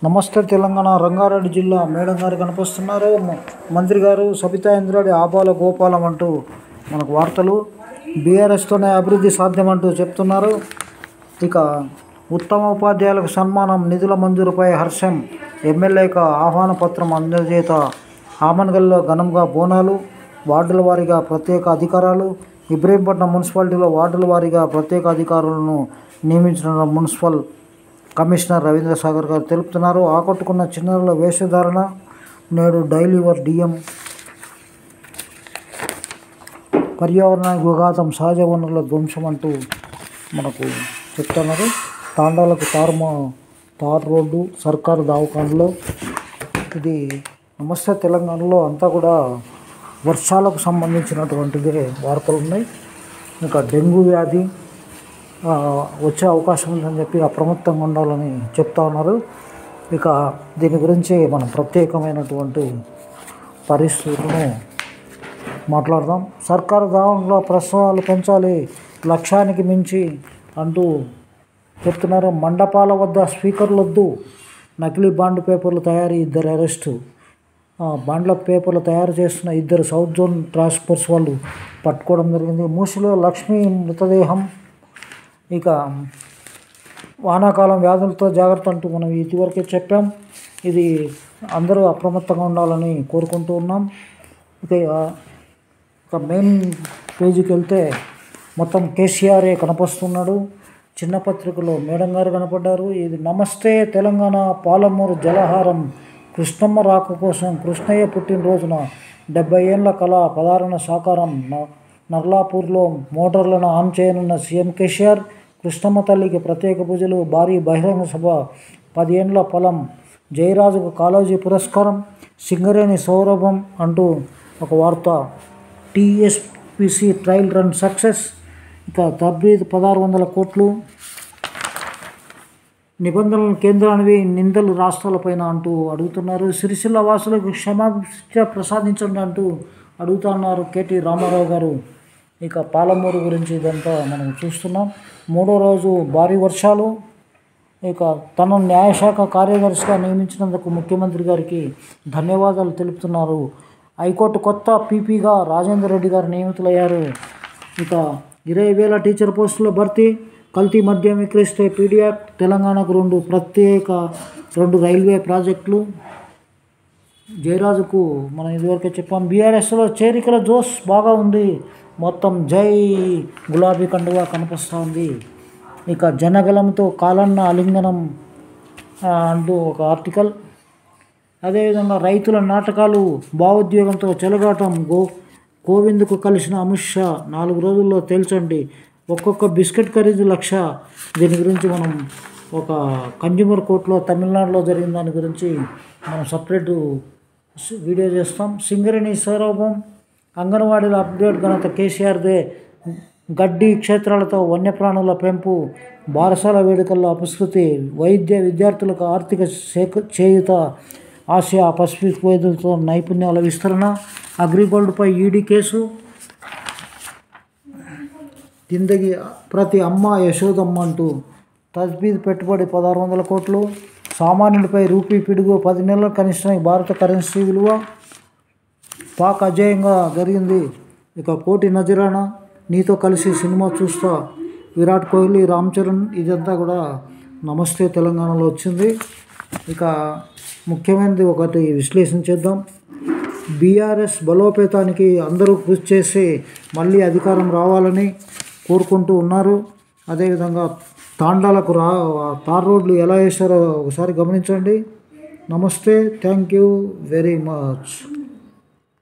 నమస్తే తెలంగాణ రంగారెడ్డి జిల్లా మేడం గారు కనిపిస్తున్నారు మ- మంత్రి గారు సబితా ఇంద్రాడి ఆబాల గోపాలం అంటూ మనకు వార్తలు బీఆర్ఎస్తోనే అభివృద్ధి సాధ్యమంటూ చెప్తున్నారు ఇక ఉత్తమ ఉపాధ్యాయులకు సన్మానం నిధుల మంజూరుపై హర్షం ఎమ్మెల్యేకు ఆహ్వాన పత్రం అందజేత ఆమన్గల్లో ఘనంగా బోనాలు వార్డుల వారీగా ప్రత్యేక అధికారాలు ఇబ్రహీంపట్నం మున్సిపాలిటీలో వార్డుల వారీగా ప్రత్యేక అధికారులను నియమించిన మున్సిపల్ కమిషనర్ రవీంద్ర సాగర్ గారు తెలుపుతున్నారు ఆకట్టుకున్న చిన్నారుల వేషధారణ నేడు డైలీ వర్ డిఎం పర్యావరణానికి విఘాతం సహజ వనరుల ధ్వంసం అంటూ మనకు చెప్తున్నారు తాండాలకు తారుమా తార్ రోడ్డు సర్కారు దవాఖానలో ఇది నమస్తే తెలంగాణలో అంతా కూడా వర్షాలకు సంబంధించినటువంటిదే వార్తలు ఉన్నాయి ఇంకా డెంగ్యూ వ్యాధి ఆ, వచ్చే అవకాశం ఉందని చెప్పి అప్రమత్తంగా ఉండాలని చెప్తా ఉన్నారు ఇక దీని గురించి మనం ప్రత్యేకమైనటువంటి పరిస్థితులను మాట్లాడదాం సర్కారు దావంలో ప్రసవాలు పెంచాలి లక్ష్యానికి మించి అంటూ చెప్తున్నారు మండపాల వద్ద స్పీకర్లు వద్దు నకిలీ బాండ్ పేపర్లు తయారీ ఇద్దరు అరెస్టు ఆ, బాండ్ల పేపర్లు తయారు చేస్తున్న ఇద్దరు సౌత్ జోన్ టాస్క్ ఫోర్స్ వాళ్ళు పట్టుకోవడం జరిగింది మూసిలో లక్ష్మీ మృతదేహం ఇక వానాకాలం వ్యాధులతో జాగ్రత్త అంటూ మనం ఇదివరకే చెప్పాం ఇది అందరూ అప్రమత్తంగా ఉండాలని కోరుకుంటూ ఉన్నాం ఇక ఇక మెయిన్ పేజీకి వెళ్తే మొత్తం కేసీఆరే కనపస్తున్నాడు చిన్న పత్రికలో మేడం గారు కనపడ్డారు ఇది నమస్తే తెలంగాణ పాలమూరు జలహారం కృష్ణమ్మ రాక కోసం కృష్ణయ్య పుట్టినరోజున డెబ్బై ఏళ్ల కళ పదారణ సాకారం న- నర్లాపూర్లో మోటార్లను ఆన్ చేయనున్న సీఎం కేసీఆర్ కృష్ణమ్మ తల్లికి ప్రత్యేక పూజలు భారీ బహిరంగ సభ పదిహేండ్ల పొలం జయరాజుకు కాళోజీ పురస్కారం సింగరేణి సౌరభం అంటూ ఒక వార్త టీఎస్పిసి ట్రయల్ రన్ సక్సెస్ ఇక తబ్రీద్ పదహారు వందల కోట్లు నిబంధనలు కేంద్రానివి నిందలు రాష్ట్రాలపైన అంటూ అడుగుతున్నారు సిరిసిల్ల వాసులకు క్షమాభిక్ష ప్రసాదించండి అంటూ అడుగుతున్నారు కేటీ రామారావు గారు ఇక పాలమూరు గురించి ఇదంతా మనం చూస్తున్నాం మూడో రోజు భారీ వర్షాలు ఇక తన న్యాయశాఖ కార్యదర్శిగా నియమించినందుకు ముఖ్యమంత్రి గారికి ధన్యవాదాలు తెలుపుతున్నారు హైకోర్టు కొత్త పీపీగా రాజేందర్ రెడ్డి గారు నియమితులయ్యారు ఇక ఇరవై వేల టీచర్ పోస్టుల భర్తీ కల్తీ మద్యం విక్రయిస్తే పీడియాక్ తెలంగాణకు రెండు ప్రత్యేక రెండు రైల్వే ప్రాజెక్టులు జయరాజుకు మనం ఇదివరకే చెప్పాం బీఆర్ఎస్లో చేరికల జోస్ బాగా ఉంది మొత్తం జై గులాబీ కండువా కనిపిస్తూ ఉంది ఇక జనగలంతో కాలన్న అలింగనం ఆ, అంటూ ఒక ఆర్టికల్ అదేవిధంగా రైతుల నాటకాలు భావోద్వేగంతో చెలగాటం గో కోవింద్కు కలిసిన అమిత్ షా నాలుగు రోజుల్లో తేల్చండి ఒక్కొక్క బిస్కెట్ ఖరీదు లక్ష దీని గురించి మనం ఒక కన్జ్యూమర్ కోర్టులో తమిళనాడులో జరిగిన దాని గురించి మనం సపరేట్ వీడియో చేస్తాం సింగరేణి సౌరభం అంగన్వాడీల అప్డేట్ ఘనత కేసీఆర్దే గడ్డి క్షేత్రాలతో వన్యప్రాణుల పెంపు బారసాల వేడుకల్లో అపశృతి వైద్య విద్యార్థులకు ఆర్థిక సేక చేయుత ఆసియా పసిఫిక్ వైద్యులతో నైపుణ్యాల విస్తరణ అగ్రిగోల్డ్పై ఈడీ కేసు కిందకి ప్రతి అమ్మ యశోదమ్మ అంటూ తజ్బీద్ పెట్టుబడి పదహారు వందల కోట్లు సామాన్యుడిపై రూపీ పిడుగు పది నెలల కనిష్ట భారత కరెన్సీ విలువ పాక్ అజేయంగా జరిగింది ఇక కోటి నజరానా నీతో కలిసి సినిమా చూస్తా విరాట్ కోహ్లీ రామ్ చరణ్ ఇదంతా కూడా నమస్తే తెలంగాణలో వచ్చింది ఇక ముఖ్యమైనది ఒకటి విశ్లేషణ చేద్దాం బీఆర్ఎస్ బలోపేతానికి అందరూ కృషి చేసి మళ్ళీ అధికారం రావాలని కోరుకుంటూ ఉన్నారు అదేవిధంగా తాండాలకు రా తార్ రోడ్లు ఎలా వేశారో ఒకసారి గమనించండి నమస్తే థ్యాంక్ యూ వెరీ మచ్